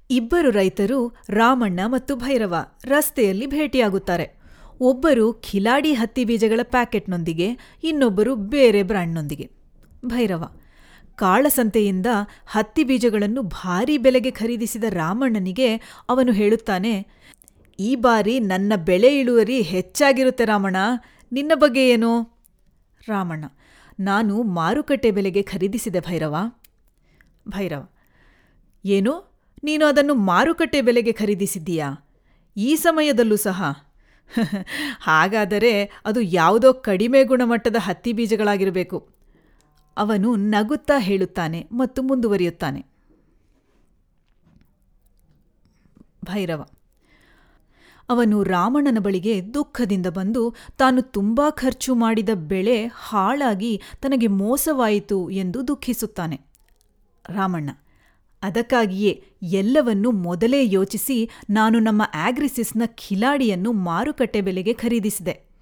ಇಬ್ಬರು ರೈತರು ರಾಮಣ್ಣ ಮತ್ತು ಭೈರವ ರಸ್ತೆಯಲ್ಲಿ ಭೇಟಿಯಾಗುತ್ತಾರೆ ಒಬ್ಬರು ಖಿಲಾಡಿ ಹತ್ತಿ ಬೀಜಗಳ ಪ್ಯಾಕೆಟ್ನೊಂದಿಗೆ ಇನ್ನೊಬ್ಬರು ಬೇರೆ ಬ್ರ್ಯಾಂಡ್ನೊಂದಿಗೆ ಭೈರವ ಕಾಳಸಂತೆಯಿಂದ ಹತ್ತಿ ಬೀಜಗಳನ್ನು ಭಾರೀ ಬೆಲೆಗೆ ಖರೀದಿಸಿದ ರಾಮಣ್ಣನಿಗೆ ಅವನು ಹೇಳುತ್ತಾನೆ ಈ ಬಾರಿ ನನ್ನ ಬೆಳೆ ಇಳುವರಿ ಹೆಚ್ಚಾಗಿರುತ್ತೆ ರಾಮಣ್ಣ ನಿನ್ನ ಬಗ್ಗೆ ಏನು ರಾಮಣ್ಣ ನಾನು ಮಾರುಕಟ್ಟೆ ಬೆಲೆಗೆ ಖರೀದಿಸಿದೆ ಭೈರವ ಭೈರವ ಏನು ನೀನು ಅದನ್ನು ಮಾರುಕಟ್ಟೆ ಬೆಲೆಗೆ ಖರೀದಿಸಿದ್ದೀಯಾ ಈ ಸಮಯದಲ್ಲೂ ಸಹ ಹಾಗಾದರೆ ಅದು ಯಾವುದೋ ಕಡಿಮೆ ಗುಣಮಟ್ಟದ ಹತ್ತಿ ಬೀಜಗಳಾಗಿರಬೇಕು ಅವನು ನಗುತ್ತಾ ಹೇಳುತ್ತಾನೆ ಮತ್ತು ಮುಂದುವರಿಯುತ್ತಾನೆ ಭೈರವ ಅವನು ರಾಮಣ್ಣನ ಬಳಿಗೆ ದುಃಖದಿಂದ ಬಂದು ತಾನು ತುಂಬಾ ಖರ್ಚು ಮಾಡಿದ ಬೆಳೆ ಹಾಳಾಗಿ ತನಗೆ ಮೋಸವಾಯಿತು ಎಂದು ದುಃಖಿಸುತ್ತಾನೆ ರಾಮಣ್ಣ ಅದಕ್ಕಾಗಿಯೇ ಎಲ್ಲವನ್ನೂ ಮೊದಲೇ ಯೋಚಿಸಿ ನಾನು ನಮ್ಮ ಆಗ್ರಿಸಿಸ್ನ ಖಿಲಾಡಿಯನ್ನು ಮಾರುಕಟ್ಟೆ ಬೆಲೆಗೆ ಖರೀದಿಸಿದೆ